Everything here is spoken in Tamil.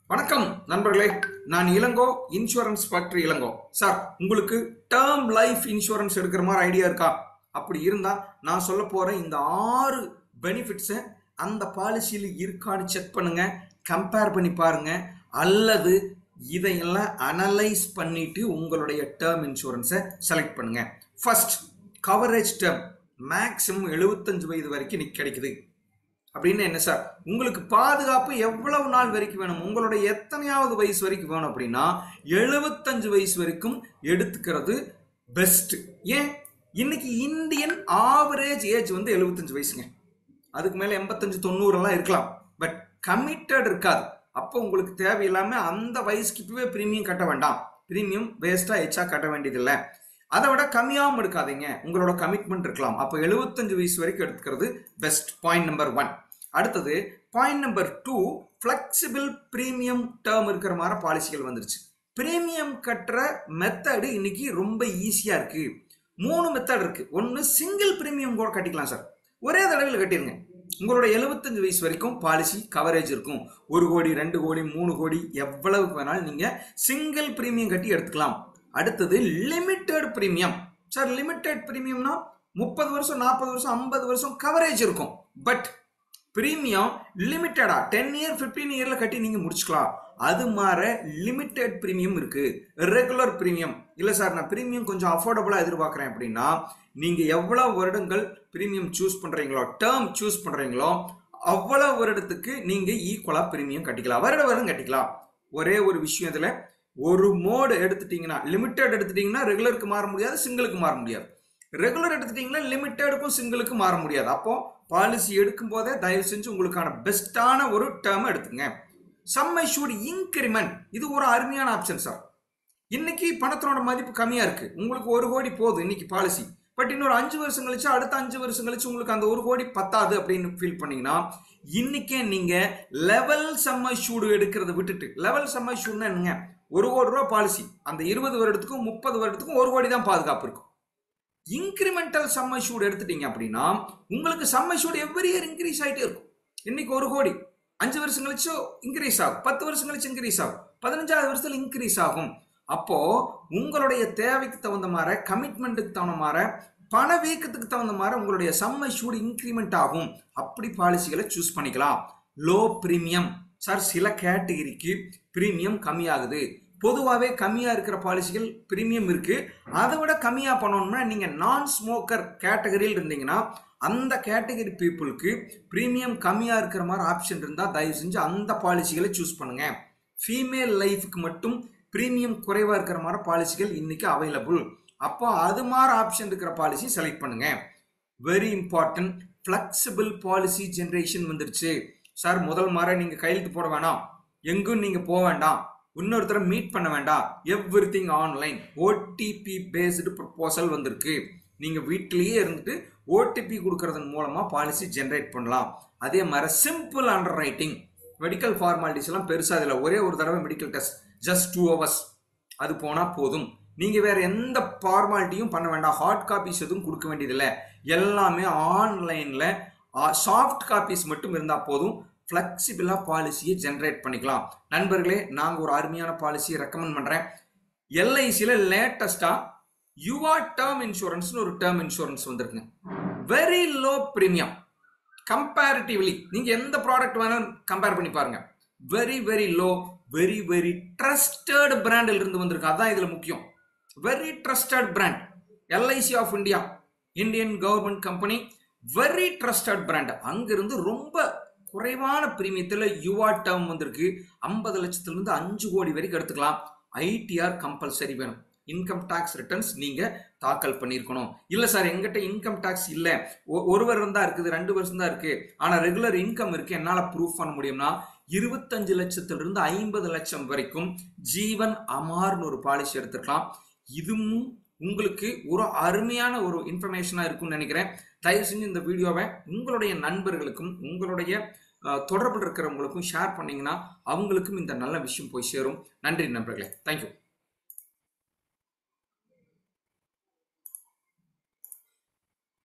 வணக்கம் நண்பர்களே நான் Ilango insurance factory Ilango sir உங்களுக்கு டேர்ம் லைஃப் இன்சூரன்ஸ் எடுக்கிற மாதிரி ஐடியா இருக்கா அப்படி இருந்தா நான் சொல்ல போற இந்த ஆறு பெனிஃபிட்ஸை அந்த பாலிசியில் இருக்கான்னு செக் பண்ணுங்க கம்பேர் பண்ணி பாருங்க அல்லது இதையெல்லாம் அனலைஸ் பண்ணிட்டு உங்களுடைய டேர்ம் இன்சூரன்ஸை செலக்ட் பண்ணுங்க ஃபர்ஸ்ட் கவரேஜ் டேர்ம் மேக்ஸிமம் எழுபத்தஞ்சு வயது வரைக்கும் இன்னைக்கு கிடைக்குது அப்படின்னு என்ன சார் உங்களுக்கு பாதுகாப்பு எவ்வளவு நாள் வரைக்கும் வேணும் உங்களுடைய எத்தனையாவது வயசு வரைக்கும் வேணும் அப்படின்னா எழுபத்தஞ்சு வயசு வரைக்கும் எடுத்துக்கிறது பெஸ்ட் ஏன் இன்னைக்கு இந்தியன் ஆவரேஜ் ஏஜ் வந்து எழுபத்தஞ்சு வயசுங்க அதுக்கு மேலே எண்பத்தஞ்சு தொண்ணூறெல்லாம் இருக்கலாம் பட் கமிட்டட் இருக்காது அப்போ உங்களுக்கு தேவையில்லாம அந்த வயசுக்கு இப்பவே ப்ரீமியம் கட்ட வேண்டாம் ப்ரீமியம் வேஸ்டா எச்சா கட்ட வேண்டியதில்லை அதை விட கம்மியாகவும் எடுக்காதீங்க உங்களோட கமிட்மெண்ட் இருக்கலாம் அப்போ எழுபத்தஞ்சு வயசு வரைக்கும் எடுத்துக்கிறது பெஸ்ட் பாயிண்ட் நம்பர் ஒன் அடுத்தது point number two flexible premium term இருக்கிற மாதிரி பாலிசிகள் வந்துருச்சு ப்ரீமியம் கட்டுற மெத்தடு இன்னைக்கு ரொம்ப ஈஸியாக இருக்கு மூணு மெத்தட் இருக்கு ஒன்று சிங்கிள் ப்ரீமியம் கூட கட்டிக்கலாம் சார் ஒரே தடவையில் கட்டிடுங்க உங்களோட எழுபத்தஞ்சு வயசு வரைக்கும் பாலிசி கவரேஜ் இருக்கும் ஒரு கோடி ரெண்டு கோடி மூணு கோடி எவ்வளவுக்கு வேணாலும் நீங்கள் சிங்கிள் ப்ரீமியம் கட்டி எடுத்துக்கலாம் அடுத்தது லிமிட்டெட் ப்ரீமியம் சார் லிமிட்டெட் ப்ரீமியம்னா முப்பது வருஷம் நாற்பது வருஷம் ஐம்பது வருஷம் கவரேஜ் இருக்கும் பட் ப்ரீமியம் லிமிட்டடா டென் இயர் ஃபிஃப்டீன் இயர்ல கட்டி நீங்க முடிச்சுக்கலாம் அது மாதிரி லிமிட்டெட் ப்ரீமியம் இருக்கு ரெகுலர் ப்ரீமியம் இல்ல சார் நான் ப்ரீமியம் கொஞ்சம் அஃபோர்டபுளா எதிர்பார்க்குறேன் அப்படின்னா நீங்க எவ்வளவு வருடங்கள் ப்ரீமியம் சூஸ் பண்றீங்களோ டேர்ம் சூஸ் பண்றீங்களோ அவ்வளவு வருடத்துக்கு நீங்க ஈக்குவலா ப்ரீமியம் கட்டிக்கலாம் வருட வருடம் கட்டிக்கலாம் ஒரே ஒரு விஷயம் இதுல ஒரு மோடு எடுத்துட்டீங்கன்னா லிமிட்டட் எடுத்துட்டீங்கன்னா ரெகுலருக்கு மாற முடியாது சிங்கிளுக்கு மாற முடியாது ரெகுலர் எடுத்துட்டீங்கன்னா லிமிட்டடுக்கும் சிங்கிளுக்கு மாற முடியாது அப்போ பாலிசி எடுக்கும் போதே தயவு செஞ்சு உங்களுக்கான பெஸ்ட்டான ஒரு டேர்ம் எடுத்துங்க சம்மை ஷூட் இன்கிரிமெண்ட் இது ஒரு அருமையான ஆப்ஷன் சார் இன்னைக்கு பணத்தோட மதிப்பு கம்மியா இருக்கு உங்களுக்கு ஒரு கோடி போகுது இன்னைக்கு பாலிசி பட் இன்னொரு அஞ்சு வருஷம் கழிச்சு அடுத்த அஞ்சு வருஷம் கழிச்சு உங்களுக்கு அந்த ஒரு கோடி பத்தாது அப்படின்னு ஃபீல் பண்ணீங்கன்னா இன்னைக்கே நீங்க லெவல் சம்ம ஷூடு எடுக்கிறத விட்டுட்டு லெவல் சம்ம ஷூட்னா என்னங்க ஒரு கோடி ரூபா பாலிசி அந்த இருபது வருடத்துக்கும் முப்பது வருடத்துக்கும் ஒரு கோடி தான் பாதுகாப்பு இருக்கும் இன்கிரிமெண்டல் சம்ம ஷூட் எடுத்துட்டீங்க அப்படின்னா உங்களுக்கு சம்ம ஷூட் எவ்ரி இயர் இன்க்ரீஸ் ஆகிட்டே இருக்கும் இன்னைக்கு ஒரு கோடி அஞ்சு வருஷம் கழிச்சு இன்க்ரீஸ் ஆகும் பத்து வருஷம் கழிச்சு இன்க்ரீஸ் ஆகும் பதினஞ்சாவது வருஷத்துல இன்க்ரீஸ் ஆகும் அப்போ உங்களுடைய தேவைக்கு தகுந்த மாதிரி கமிட்மெண்ட்டுக்கு தகுந்த மாதிரி பண வீக்கத்துக்கு தகுந்த மாதிரி உங்களுடைய சம்ம ஷூட் இன்க்ரிமெண்ட் ஆகும் அப்படி பாலிசிகளை சூஸ் பண்ணிக்கலாம் லோ ப்ரீமியம் சார் சில கேட்டகரிக்கு ப்ரீமியம் கம்மியாகுது பொதுவாகவே கம்மியாக இருக்கிற பாலிசிகள் ப்ரீமியம் இருக்கு அதை விட கம்மியாக பண்ணணும்னா நீங்கள் நான் ஸ்மோக்கர் கேட்டகரியில் இருந்தீங்கன்னா அந்த கேட்டகரி பீப்புளுக்கு ப்ரீமியம் கம்மியாக இருக்கிற மாதிரி ஆப்ஷன் இருந்தால் தயவு செஞ்சு அந்த பாலிசிகளை சூஸ் பண்ணுங்க ஃபீமேல் லைஃப்க்கு மட்டும் ப்ரீமியம் குறைவாக இருக்கிற மாதிரி பாலிசிகள் இன்னைக்கு அவைலபிள் அப்போ அது மாதிரி ஆப்ஷன் இருக்கிற பாலிசி செலக்ட் பண்ணுங்க very important flexible policy generation வந்துருச்சு சார் முதல் மாதிரி நீங்கள் கையெழுத்து போட வேணாம் எங்கும் நீங்கள் போக வேண்டாம் இன்னொருத்தரை மீட் பண்ண வேண்டாம் everything online OTP based proposal வந்திருக்கு நீங்கள் வீட்டிலேயே இருந்துட்டு ஓடிபி கொடுக்கறதன் மூலமாக பாலிசி ஜென்ரேட் பண்ணலாம் அதே மாதிரி simple underwriting medical formalities எல்லாம் பெருசாக இதில் ஒரே ஒரு தடவை medical test just two hours அது போனால் போதும் நீங்கள் வேற எந்த ஃபார்மாலிட்டியும் பண்ண வேண்டாம் ஹார்ட் காப்பீஸ் எதுவும் கொடுக்க வேண்டியதில்லை எல்லாமே ஆன்லைனில் சாஃப்ட் காப்பீஸ் மட்டும் இருந்தால் போதும் ஃப்ளெக்சிபிளாக பாலிசியை ஜென்ரேட் பண்ணிக்கலாம் நண்பர்களே நாங்கள் ஒரு அருமையான பாலிசியை ரெக்கமெண்ட் பண்ணுறேன் எல்ஐசியில் லேட்டஸ்ட்டாக யுவா டேர்ம் இன்சூரன்ஸ்னு ஒரு டேர்ம் இன்சூரன்ஸ் வந்திருக்குங்க வெரி லோ ப்ரீமியம் கம்பேரிட்டிவ்லி நீங்கள் எந்த ப்ராடக்ட் வேணாலும் கம்பேர் பண்ணி பாருங்க very very low very very trusted பிராண்டில் இருந்து வந்திருக்கு அதான் இதில் முக்கியம் very trusted brand LIC of India Indian government company very trusted brand அங்கிருந்து ரொம்ப குறைவான பிரீமியத்தில் யுவா டேர்ம் வந்திருக்கு ஐம்பது லட்சத்துலேருந்து அஞ்சு கோடி வரைக்கும் எடுத்துக்கலாம் ஐடிஆர் கம்பல்சரி வேணும் இன்கம் டேக்ஸ் ரிட்டர்ன்ஸ் நீங்கள் தாக்கல் பண்ணியிருக்கணும் இல்லை சார் எங்கிட்ட இன்கம் டேக்ஸ் இல்லை ஒரு வருடம் தான் இருக்குது ரெண்டு வருஷம் தான் இருக்குது ஆனால் ரெகுலர் இன்கம் இருக்குது என்னால் ப்ரூஃப் பண்ண முடியும்னா இருபத்தஞ்சு லட்சத்திலிருந்து ஐம்பது லட்சம் வரைக்கும் ஜீவன் அமார்னு ஒரு பாலிசி எடுத்துக்கலாம் இதுவும் உங்களுக்கு ஒரு அருமையான ஒரு இன்ஃபர்மேஷனாக இருக்கும்னு நினைக்கிறேன் தயவு செஞ்சு இந்த வீடியோவை உங்களுடைய நண்பர்களுக்கும் உங்களுடைய தொடர்பில் இருக்கிறவங்களுக்கும் ஷேர் பண்ணீங்கன்னா அவங்களுக்கும் இந்த நல்ல விஷயம் போய் சேரும் நன்றி நண்பர்களே தேங்க்யூ